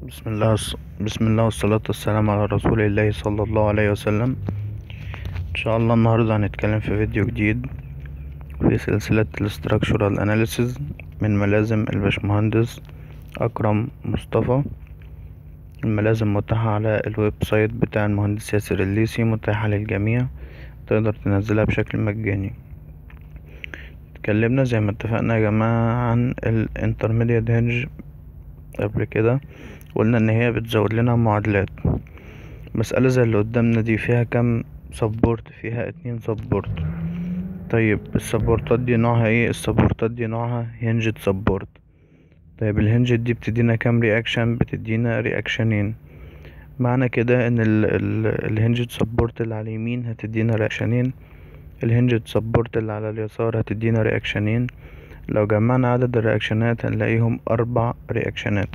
بسم الله الص- بسم الله والصلاة والسلام على رسول الله صلى الله عليه وسلم ان شاء الله النهاردة هنتكلم في فيديو جديد في سلسلة الاستراكشورال اناليسيز من ملازم الباشمهندس اكرم مصطفى الملازم متاحة على الويب سايت بتاع المهندس ياسر الليسي متاحة للجميع تقدر تنزلها بشكل مجاني اتكلمنا زي ما اتفقنا يا جماعة عن الانترميديت هنج قبل كده قلنا ان هي بتزود لنا معادلات مسألة زي اللي قدامنا دي فيها كام سبورت فيها اتنين سبورت طيب السبورتات دي نوعها ايه السبورتات دي نوعها هنجد سبورت طيب الهنجد دي بتدينا كام رياكشن بتدينا رياكشنين معنى كده ان ال ال الهنجد سبورت اللي على اليمين هتدينا رياكشنين الهنجد سبورت اللي على اليسار هتدينا رياكشنين لو جمعنا عدد الرياكشنات هنلاقيهم اربع رياكشنات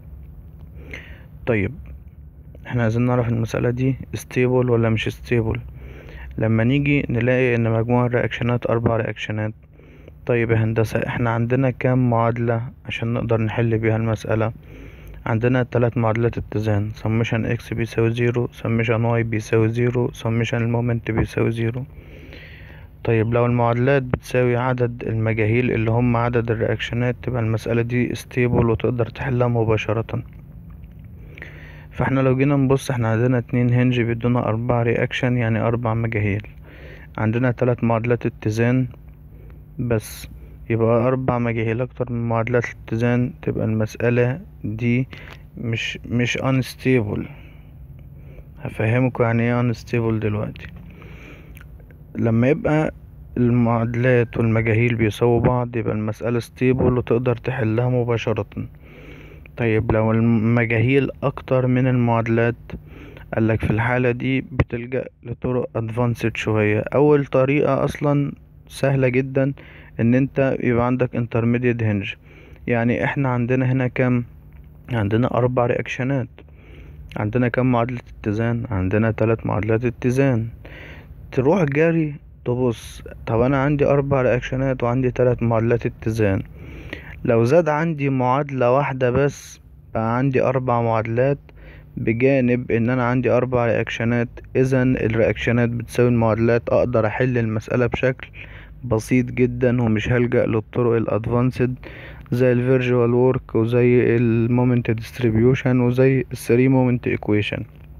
طيب احنا عايزين نعرف المسألة دي stable ولا مش stable لما نيجي نلاقي ان مجموع الرياكشنات اربع رياكشنات طيب يا هندسة احنا عندنا كام معادلة عشان نقدر نحل بيها المسألة عندنا تلات معادلات اتزان summation x بيساوي زيرو summation y بيساوي زيرو summation المومنت بيساوي زيرو طيب لو المعادلات بتساوي عدد المجاهيل اللي هم عدد الرياكشنات تبقى المسألة دي stable وتقدر تحلها مباشرة فاحنا لو جينا نبص احنا عندنا اتنين هنج بيدونا اربع رياكشن يعني اربع مجاهيل عندنا تلات معادلات اتزان بس يبقى اربع مجاهيل اكتر من معادلات الاتزان تبقى المسألة دي مش مش unstable هفهمكم يعني ايه unstable دلوقتي لما يبقى المعادلات والمجاهيل بيساووا بعض يبقى المسألة stable وتقدر تحلها مباشرة طيب لو المجاهيل اكتر من المعادلات قالك في الحالة دي بتلجأ لطرق advanced شوية اول طريقة اصلا سهلة جدا ان انت يبقى عندك intermediate hinge يعني احنا عندنا هنا كام عندنا اربع رياكشنات عندنا كام معادلة اتزان عندنا تلات معادلات اتزان تروح جاري تبص طب انا عندي اربع رياكشنات وعندي تلات معادلات اتزان لو زاد عندي معادلة واحدة بس بقى عندي اربع معادلات بجانب ان انا عندي اربع رياكشنات اذا الرياكشنات بتساوي المعادلات اقدر احل المسألة بشكل بسيط جدا ومش هلجأ للطرق الادفانسد زي الفيرجوال وورك وزي المومنت ديستريبيوشن وزي الثري مومنت ايكويشن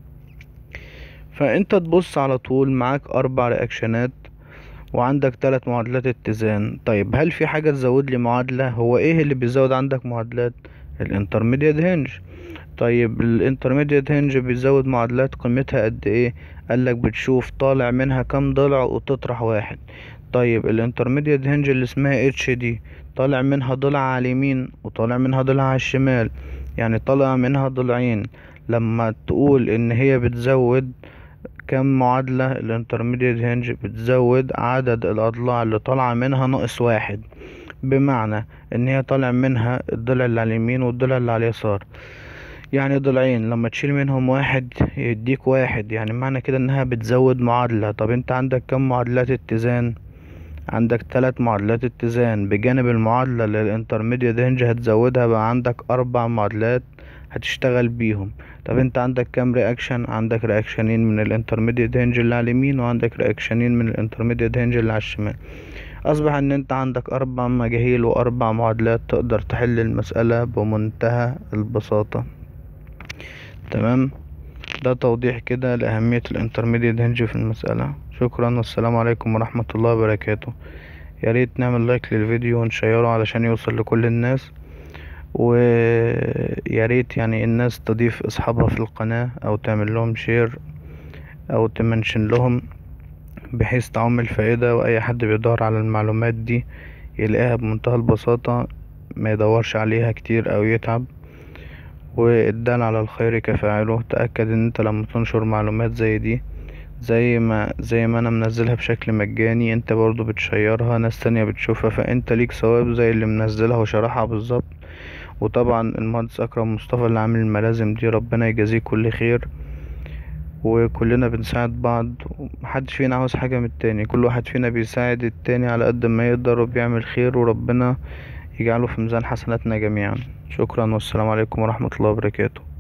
فانت تبص على طول معاك اربع رياكشنات وعندك ثلاث معادلات اتزان طيب هل في حاجة تزود لي معادلة هو ايه اللي بيزود عندك معادلات الانترميديت هنج طيب الانترميديت هنج بيزود معادلات قيمتها قد ايه قالك بتشوف طالع منها كام ضلع وتطرح واحد طيب الانترميديت هنج اللي اسمها اتش دي طالع منها ضلع على اليمين وطالع منها ضلع على الشمال يعني طالع منها ضلعين لما تقول ان هي بتزود كم معادلة الانترميديت هنج بتزود عدد الأضلاع اللي طالعة منها ناقص واحد بمعنى ان هي طالع منها الضلع اللي على اليمين والضلع اللي على اليسار يعني ضلعين لما تشيل منهم واحد يديك واحد يعني معنى كده انها بتزود معادلة طب انت عندك كم معادلات اتزان عندك تلات معادلات اتزان بجانب المعادلة اللي الانترميديت هنج هتزودها بقى عندك اربع معادلات هتشتغل بيهم طب انت عندك كام رياكشن عندك رياكشنين من الانترميديت هنج اللي على اليمين وعندك رياكشنين من الانترميديت هنج اللي على الشمال اصبح ان انت عندك اربع مجاهيل واربع معادلات تقدر تحل المسألة بمنتهى البساطة تمام ده توضيح كده لأهمية الانترميديت هنج في المسألة شكرا والسلام عليكم ورحمة الله وبركاته يا ريت نعمل لايك للفيديو ونشيره علشان يوصل لكل الناس ويا ريت يعني الناس تضيف اصحابها في القناة او تعمل لهم شير او تمنشن لهم بحيث تعم الفائدة واي حد بيدور على المعلومات دي يلاقيها بمنتهى البساطة ما يدورش عليها كتير او يتعب والدال على الخير كفاعله تأكد ان انت لما تنشر معلومات زي دي زي ما زي ما انا منزلها بشكل مجاني انت برضو بتشيرها ناس تانية بتشوفها فانت ليك ثواب زي اللي منزلها وشرحها بالظبط وطبعا المهندس اكرم مصطفى اللي عامل الملازم دي ربنا يجازيه كل خير وكلنا بنساعد بعض محدش فينا عاوز حاجة من التاني كل واحد فينا بيساعد التاني على قد ما يقدر وبيعمل خير وربنا يجعله في ميزان حسناتنا جميعا شكرا والسلام عليكم ورحمة الله وبركاته